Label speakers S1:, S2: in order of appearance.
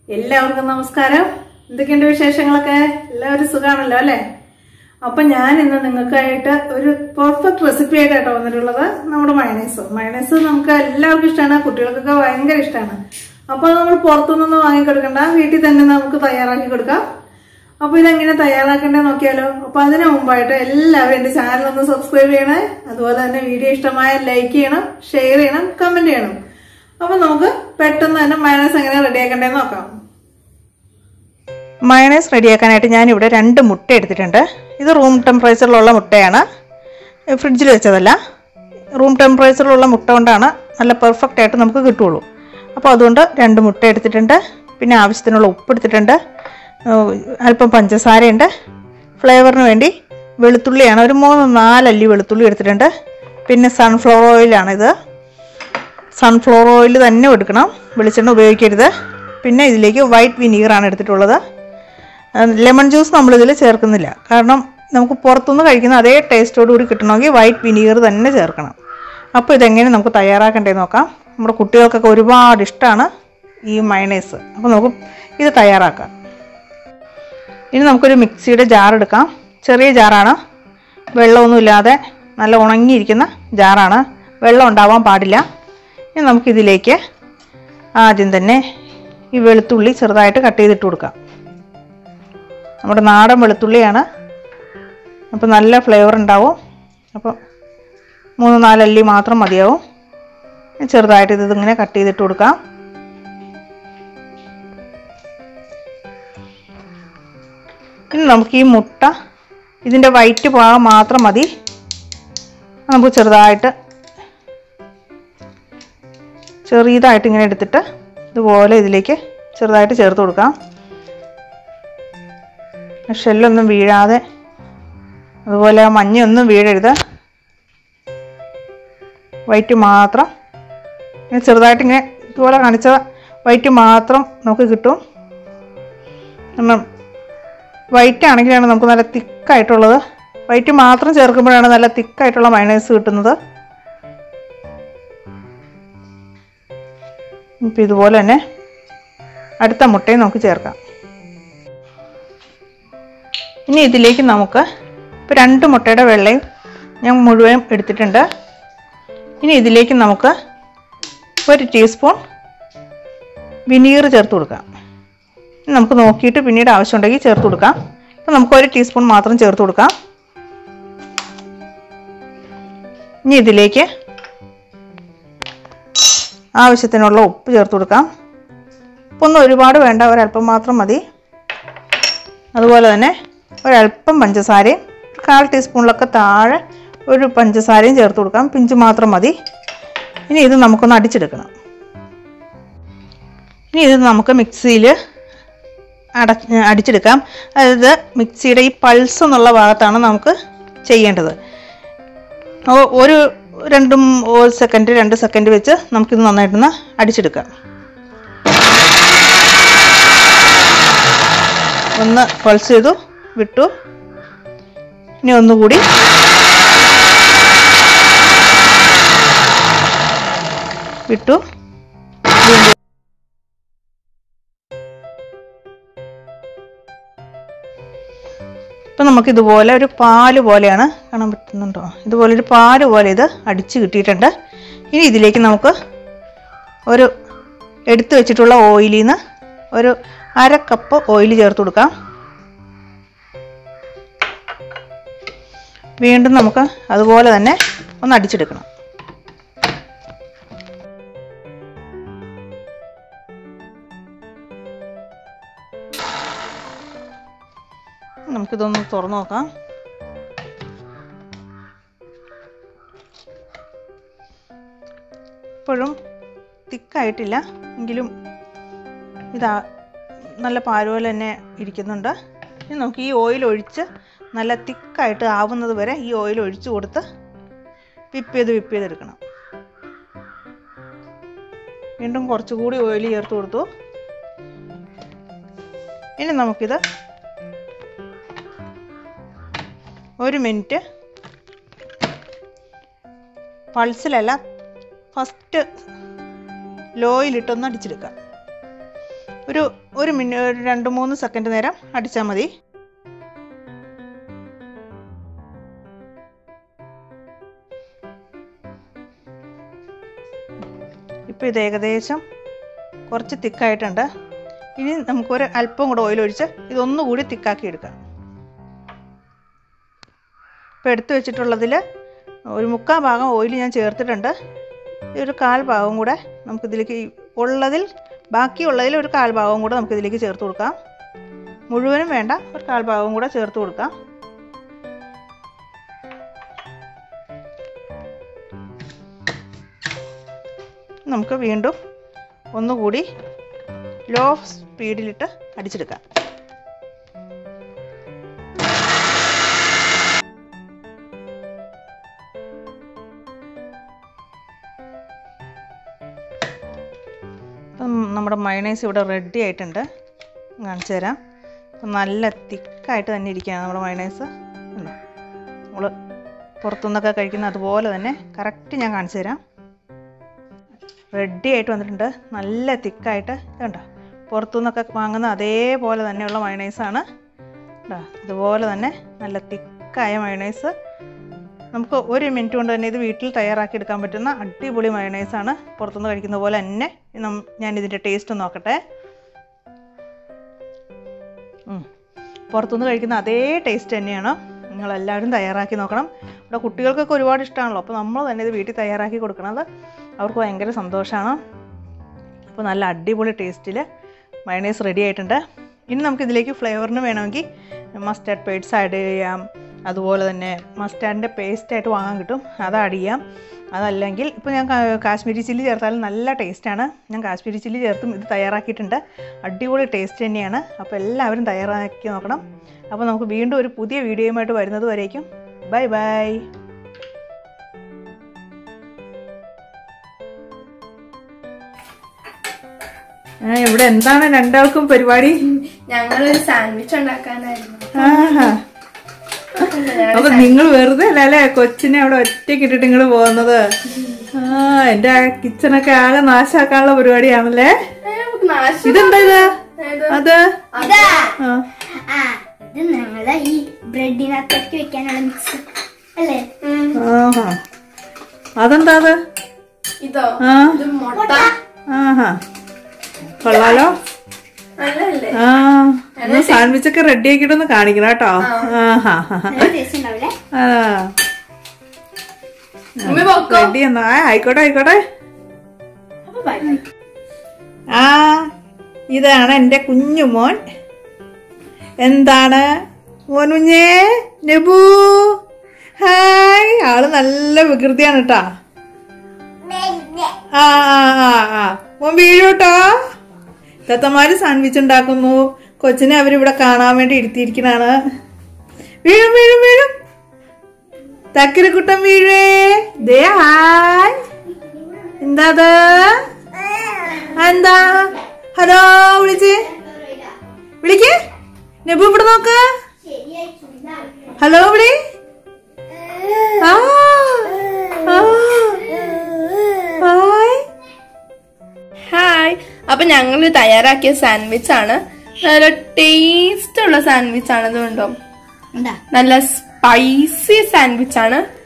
S1: എല്ലാവർക്കും നമസ്കാരം എന്തൊക്കെയുണ്ട് വിശേഷങ്ങളൊക്കെ എല്ലാവരും സുഖാണല്ലോ അല്ലെ അപ്പൊ ഞാൻ ഇന്ന് നിങ്ങൾക്കായിട്ട് ഒരു പെർഫെക്റ്റ് റെസിപ്പി ആയിട്ടാണ് വന്നിട്ടുള്ളത് നമ്മുടെ മയണൈസ് മയണൈസ് നമുക്ക് എല്ലാവർക്കും ഇഷ്ടമാണ് കുട്ടികൾക്കൊക്കെ ഭയങ്കര ഇഷ്ടമാണ് അപ്പൊ അത് നമ്മൾ പുറത്തുനിന്ന് വാങ്ങിക്കൊടുക്കണ്ട വീട്ടിൽ തന്നെ നമുക്ക് തയ്യാറാക്കി കൊടുക്കാം അപ്പൊ ഇതെങ്ങനെ തയ്യാറാക്കണ്ടേ നോക്കിയാലോ അപ്പൊ അതിനു മുമ്പായിട്ട് എല്ലാവരും എന്റെ ചാനൽ ഒന്ന് സബ്സ്ക്രൈബ് ചെയ്യണേ അതുപോലെ തന്നെ വീഡിയോ ഇഷ്ടമായ ലൈക്ക് ചെയ്യണം ഷെയർ ചെയ്യണം കമന്റ് ചെയ്യണം അപ്പൊ നമുക്ക് പെട്ടെന്ന് തന്നെ മയണൈസ് എങ്ങനെ റെഡിയാക്കണ്ടേന്ന് നോക്കാം
S2: മയണൈസ് റെഡിയാക്കാനായിട്ട് ഞാനിവിടെ രണ്ട് മുട്ട എടുത്തിട്ടുണ്ട് ഇത് റൂം ടെമ്പറേച്ചറിലുള്ള മുട്ടയാണ് ഫ്രിഡ്ജിൽ വെച്ചതല്ല റൂം ടെമ്പറേച്ചറിലുള്ള മുട്ട കൊണ്ടാണ് നല്ല പെർഫെക്റ്റ് ആയിട്ട് നമുക്ക് കിട്ടുള്ളൂ അപ്പോൾ അതുകൊണ്ട് രണ്ട് മുട്ട എടുത്തിട്ടുണ്ട് പിന്നെ ആവശ്യത്തിനുള്ള ഉപ്പ് എടുത്തിട്ടുണ്ട് ഏഹ് അല്പം പഞ്ചസാരയുണ്ട് ഫ്ലേവറിന് വേണ്ടി വെളുത്തുള്ളിയാണ് ഒരു മൂന്ന് നാലല്ലി വെളുത്തുള്ളി എടുത്തിട്ടുണ്ട് പിന്നെ സൺഫ്ലവർ ഓയിലാണിത് സൺഫ്ലവർ ഓയിൽ തന്നെ എടുക്കണം വെളിച്ചെണ്ണ ഉപയോഗിക്കരുത് പിന്നെ ഇതിലേക്ക് വൈറ്റ് വിനീഗറാണ് എടുത്തിട്ടുള്ളത് ലെമൺ ജ്യൂസ് നമ്മളിതിൽ ചേർക്കുന്നില്ല കാരണം നമുക്ക് പുറത്തുനിന്ന് കഴിക്കുന്ന അതേ ടേസ്റ്റോട് കൂടി കിട്ടണമെങ്കിൽ വൈറ്റ് വിനീഗർ തന്നെ ചേർക്കണം അപ്പോൾ ഇതെങ്ങനെ നമുക്ക് തയ്യാറാക്കണ്ടേന്ന് നോക്കാം നമ്മുടെ കുട്ടികൾക്കൊക്കെ ഒരുപാട് ഇഷ്ടമാണ് ഈ മയണൈസ് അപ്പോൾ നമുക്ക് ഇത് തയ്യാറാക്കാം ഇനി നമുക്കൊരു മിക്സിയുടെ ജാർ എടുക്കാം ചെറിയ ജാറാണ് വെള്ളമൊന്നുമില്ലാതെ നല്ല ഉണങ്ങിയിരിക്കുന്ന ജാറാണ് വെള്ളം ഉണ്ടാവാൻ പാടില്ല ഇനി നമുക്കിതിലേക്ക് ആദ്യം തന്നെ ഈ വെളുത്തുള്ളി ചെറുതായിട്ട് കട്ട് ചെയ്തിട്ട് കൊടുക്കാം നമ്മുടെ നാടൻ വെളുത്തുള്ളിയാണ് അപ്പോൾ നല്ല ഫ്ലേവർ ഉണ്ടാവും അപ്പോൾ മൂന്ന് നാലല്ലി മാത്രം മതിയാവും ഇനി ചെറുതായിട്ട് ഇത് ഇങ്ങനെ കട്ട് ചെയ്തിട്ട് കൊടുക്കാം ഇനി നമുക്ക് ഈ മുട്ട ഇതിൻ്റെ വൈറ്റ് ഭാഗം മാത്രം മതി നമുക്ക് ചെറുതായിട്ട് ചെറിയതായിട്ട് ഇങ്ങനെ എടുത്തിട്ട് ഇതുപോലെ ഇതിലേക്ക് ചെറുതായിട്ട് ചേർത്ത് കൊടുക്കാം ഷെല്ലൊന്നും വീഴാതെ അതുപോലെ ആ മഞ്ഞയൊന്നും വീഴരുത് വൈറ്റ് മാത്രം ഇങ്ങനെ ചെറുതായിട്ട് ഇങ്ങനെ ഇതുപോലെ കാണിച്ച വൈറ്റ് മാത്രം നമുക്ക് കിട്ടും കാരണം വൈറ്റ് ആണെങ്കിലാണ് നമുക്ക് നല്ല തിക്കായിട്ടുള്ളത് വൈറ്റ് മാത്രം ചേർക്കുമ്പോഴാണ് നല്ല തിക്കായിട്ടുള്ള മയണൈസ് കിട്ടുന്നത് ഇപ്പം ഇതുപോലെ തന്നെ അടുത്ത മുട്ടയും നമുക്ക് ചേർക്കാം ഇനി ഇതിലേക്ക് നമുക്ക് ഇപ്പോൾ രണ്ട് മുട്ടയുടെ വെള്ളയും ഞാൻ മുഴുവൻ എടുത്തിട്ടുണ്ട് ഇനി ഇതിലേക്ക് നമുക്ക് ഒരു ടീസ്പൂൺ വിനീഗർ ചേർത്ത് കൊടുക്കാം ഇനി നമുക്ക് നോക്കിയിട്ട് പിന്നീട് ആവശ്യമുണ്ടെങ്കിൽ ചേർത്ത് കൊടുക്കാം ഇപ്പം നമുക്ക് ഒരു ടീസ്പൂൺ മാത്രം ചേർത്ത് കൊടുക്കാം ഇനി ഇതിലേക്ക് ആവശ്യത്തിനുള്ള ഉപ്പ് ചേർത്ത് കൊടുക്കാം ഉപ്പൊന്നും ഒരുപാട് വേണ്ട ഒരല്പം മാത്രം മതി അതുപോലെ തന്നെ ഒരല്പം പഞ്ചസാരയും ഒരു കാൽ ടീസ്പൂണിലൊക്കെ താഴെ ഒരു പഞ്ചസാരയും ചേർത്ത് കൊടുക്കാം പിഞ്ച് മാത്രം മതി ഇനി ഇത് നമുക്കൊന്ന് അടിച്ചെടുക്കണം ഇനി ഇത് നമുക്ക് മിക്സിയിൽ അട അടിച്ചെടുക്കാം അതായത് മിക്സിയുടെ ഈ പൾസ് എന്നുള്ള ഭാഗത്താണ് നമുക്ക് ചെയ്യേണ്ടത് ഓ- ഒരു രണ്ടും ഒരു സെക്കൻഡ് രണ്ട് സെക്കൻഡ് വെച്ച് നമുക്കിത് നന്നായിട്ടൊന്ന് അടിച്ചെടുക്കാം ഒന്ന് പൾസ് ചെയ്തു വിട്ടു ഇനി ഒന്നുകൂടി വിട്ടു വീണ്ടും ഇപ്പം നമുക്ക് ഇതുപോലെ ഒരു പാല് പോലെയാണ് കാണാൻ പറ്റുന്നുണ്ടോ ഇതുപോലെ ഒരു പാല് പോലെ ഇത് അടിച്ച് കിട്ടിയിട്ടുണ്ട് ഇനി ഇതിലേക്ക് നമുക്ക് ഒരു എടുത്തു വെച്ചിട്ടുള്ള ഓയിലിൽ നിന്ന് ഒരു അര കപ്പ് ഓയിൽ ചേർത്ത് കൊടുക്കാം വീണ്ടും നമുക്ക് അതുപോലെ തന്നെ ഒന്ന് അടിച്ചെടുക്കണം നമുക്കിതൊന്ന് തുറന്നു നോക്കാം ഇപ്പോഴും തിക്കായിട്ടില്ല എങ്കിലും ഇതാ നല്ല പാലുപോലെ തന്നെ ഇരിക്കുന്നുണ്ട് ഇനി നമുക്ക് ഈ ഓയിൽ ഒഴിച്ച് നല്ല തിക്കായിട്ട് ആവുന്നത് വരെ ഈ ഓയിൽ ഒഴിച്ച് കൊടുത്ത് വിപ്പ് ചെയ്ത് വിപ്പ് ചെയ്തെടുക്കണം വീണ്ടും കുറച്ചുകൂടി ഓയിൽ ചേർത്ത് കൊടുത്തു ഇനി നമുക്കിത് ഒരു മിനിറ്റ് പൾസിലല്ല ഫസ്റ്റ് ലോയിലിട്ടൊന്ന് അടിച്ചെടുക്കാം ഒരു ഒരു മിനിറ്റ് ഒരു രണ്ട് മൂന്ന് സെക്കൻഡ് നേരം അടിച്ചാൽ മതി ഇപ്പോൾ ഇത് ഏകദേശം കുറച്ച് തിക്കായിട്ടുണ്ട് ഇനി നമുക്കൊരു അല്പം കൂടെ ഓയിൽ ഒഴിച്ച് ഇതൊന്നുകൂടി തിക്കാക്കി എടുക്കാം ഇപ്പോൾ എടുത്തു വെച്ചിട്ടുള്ളതിൽ ഒരു മുക്കാൽ ഭാഗം ഓയിൽ ഞാൻ ചേർത്തിട്ടുണ്ട് ഈ ഒരു കാൽ ഭാഗം കൂടെ നമുക്കിതിലേക്ക് ഈ ഉള്ളതിൽ ബാക്കിയുള്ളതിൽ ഒരു കാൽ ഭാഗവും കൂടെ നമുക്കിതിലേക്ക് ചേർത്ത് കൊടുക്കാം മുഴുവനും വേണ്ട ഒരു കാൽ ഭാഗവും കൂടെ ചേർത്ത് കൊടുക്കാം നമുക്ക് വീണ്ടും ഒന്നുകൂടി ലോ സ്പീഡിലിട്ട് അടിച്ചെടുക്കാം ഇപ്പം നമ്മുടെ മയണൈസ് ഇവിടെ റെഡി ആയിട്ടുണ്ട് കാണിച്ചു തരാം അപ്പം നല്ല തിക്കായിട്ട് തന്നെ ഇരിക്കുകയാണ് നമ്മുടെ മയണൈസ് ഉണ്ടോ നമ്മൾ പുറത്തുനിന്നൊക്കെ കഴിക്കുന്ന അതുപോലെ തന്നെ കറക്റ്റ് ഞാൻ കാണിച്ചു തരാം റെഡി ആയിട്ട് വന്നിട്ടുണ്ട് നല്ല തിക്കായിട്ട് ഇതുണ്ടോ പുറത്തുനിന്നൊക്കെ വാങ്ങുന്ന അതേപോലെ തന്നെയുള്ള മയണൈസാണ് കേട്ടോ ഇതുപോലെ തന്നെ നല്ല തിക്കായ മയണൈസ് നമുക്ക് ഒരു മിനിറ്റ് കൊണ്ട് തന്നെ ഇത് വീട്ടിൽ തയ്യാറാക്കി എടുക്കാൻ പറ്റുന്ന അടിപൊളി മയണൈസാണ് പുറത്തുനിന്ന് കഴിക്കുന്ന പോലെ തന്നെ നം- ഞാൻ ഇതിൻ്റെ ടേസ്റ്റ് നോക്കട്ടെ ഉം. പുറത്തുനിന്ന് കഴിക്കുന്ന അതേ ടേസ്റ്റ് തന്നെയാണ് നിങ്ങളെല്ലാവരും തയ്യാറാക്കി നോക്കണം ഇവിടെ കുട്ടികൾക്കൊക്കെ ഒരുപാട് ഇഷ്ടമാണല്ലോ അപ്പോൾ നമ്മൾ തന്നെ ഇത് വീട്ടിൽ തയ്യാറാക്കി കൊടുക്കണത് അവർക്ക് ഭയങ്കര സന്തോഷമാണ് അപ്പോൾ നല്ല അടിപൊളി ടേസ്റ്റിൽ മയണൈസ് റെഡി ആയിട്ടുണ്ട് ഇനി നമുക്ക് ഇതിലേക്ക് ഫ്ലേവറിന് വേണമെങ്കിൽ മസ്റ്റാർഡ് പേഡ്സ് ആഡ് ചെയ്യാം അതുപോലെ തന്നെ മസ്റ്റാർഡിൻ്റെ പേസ്റ്റായിട്ട് വാങ്ങാൻ കിട്ടും അത് ആഡ് ചെയ്യാം അതല്ലെങ്കിൽ ഇപ്പോൾ ഞാൻ കാ- കാശ്മീരി ചില്ലി ചേർത്താലും നല്ല ടേസ്റ്റാണ് ഞാൻ കാശ്മീരി ചില്ലി ചേർത്തും ഇത് തയ്യാറാക്കിയിട്ടുണ്ട് അടിപൊളി ടേസ്റ്റ് തന്നെയാണ് അപ്പോൾ എല്ലാവരും തയ്യാറാക്കി നോക്കണം അപ്പോൾ നമുക്ക് വീണ്ടും ഒരു പുതിയ വീഡിയോയുമായിട്ട് വരുന്നത് വരേക്കും ബൈ ബൈ
S1: ആ, ഇവിടെ എന്താണ് രണ്ടാൾക്കും പരിപാടി
S3: ഞങ്ങളൊരു സാൻഡ്വിച്ച് ഉണ്ടാക്കാനായിരുന്നു
S1: ആഹാ. അപ്പൊ നിങ്ങൾ വെറുതെ അല്ല അല്ലേ കൊച്ചിനെ അവിടെ ഒറ്റയ്ക്ക് ഇട്ടിട്ട് ഇങ്ങോട്ട് പോകുന്നത് ആ എന്റെ കിച്ചണൊക്കെ ആകെ നാശാക്കാനുള്ള പരിപാടിയാണല്ലേ
S3: ഏ, നമുക്ക് നാശം
S1: ഇതെന്താ ഇത്
S3: ഏത്?
S1: അത്
S3: അതാ.
S1: ആ.
S4: ആ ഇത് ഞങ്ങള് ഈ ബ്രെഡിനകത്തേക്ക് വെക്കാനുള്ള മിക്സ് അല്ലേ
S3: ഉം.
S1: ആഹാ അതെന്താ അത്
S3: ഇതോ
S1: ആ
S3: ഇത് മുട്ട
S1: ആഹാ കൊള്ളാലോ
S3: നല്ലല്ലേ
S1: ആ ഒന്ന് സാൻഡ്വിച്ച് ഒക്കെ റെഡി ആക്കിയിട്ടൊന്ന് കാണിക്കണം കേട്ടോ ആഹാ
S4: നല്ല ടേസ്റ്റ് ഉണ്ടാവില്ലേ
S1: ആ
S3: ഉമ്മി പൊക്കോ
S1: റെഡി എന്നാ ആ, ആയിക്കോട്ടെ ആയിക്കോട്ടെ
S3: അപ്പൊ bye bye.
S1: ആ ഇതാണ് എൻ്റെ കുഞ്ഞു മോൻ എന്താണ് മോൻ കുഞ്ഞേ നെബു ഹായ് ആള് നല്ല വികൃതിയാണ് കേട്ടാ ആ ആ ആ ആ മോൻ വീഴൂട്ടോ തത്തമാര് സാൻഡ്വിച്ച് ഉണ്ടാക്കുന്നു കൊച്ചിനെ അവരിവിടെ കാണാൻ വേണ്ടി ഇരുത്തിയിരിക്കണാണ് വീഴും വീഴും വീഴും തക്കിരക്കുട്ടൻ വീഴേ ദേ ഹായ് എന്താ അത് ആ, എന്താ ഹലോ വിളിച്ച് വിളിക്ക് നെബു ഇവിടെ നോക്ക് ഹലോ വിളി ആ ആ. ഹായ്
S3: ഹായ് അപ്പൊ ഞങ്ങൾ തയ്യാറാക്കിയ സാൻഡ്വിച്ച് ആണ് നല്ല ടേസ്റ്റ് ഉള്ള സാൻഡ്വിച്ച് ആണ് ഇതുകൊണ്ടോ
S4: എന്താ
S3: നല്ല സ്പൈസി സാൻഡ്വിച്ച് ആണ്